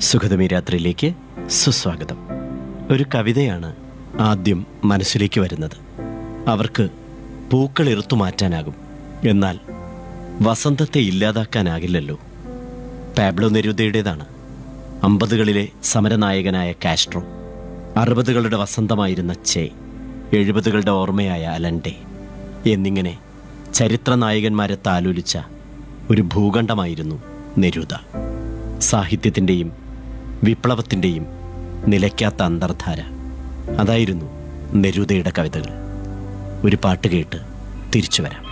സുഖതമി രാത്രിയിലേക്ക് സുസ്വാഗതം ഒരു കവിതയാണ് ആദ്യം മനസ്സിലേക്ക് വരുന്നത് അവർക്ക് പൂക്കൾ ഇറുത്തു മാറ്റാനാകും എന്നാൽ വസന്തത്തെ ഇല്ലാതാക്കാനാകില്ലല്ലോ പാബ്ലോ നെരുദയുടേതാണ് അമ്പതുകളിലെ സമരനായകനായ കാസ്ട്രോ അറുപതുകളുടെ വസന്തമായിരുന്ന ചേ എഴുപതുകളുടെ ഓർമ്മയായ അലൻഡെ എന്നിങ്ങനെ ചരിത്ര നായകന്മാരെ താലോലിച്ച ഒരു ഭൂഖണ്ഡമായിരുന്നു നെരുദ സാഹിത്യത്തിൻ്റെയും വിപ്ലവത്തിൻ്റെയും നിലയ്ക്കാത്ത അന്തർധാര അതായിരുന്നു നെരുദയുടെ കവിതകൾ ഒരു പാട്ട് കേട്ട് തിരിച്ചു വരാം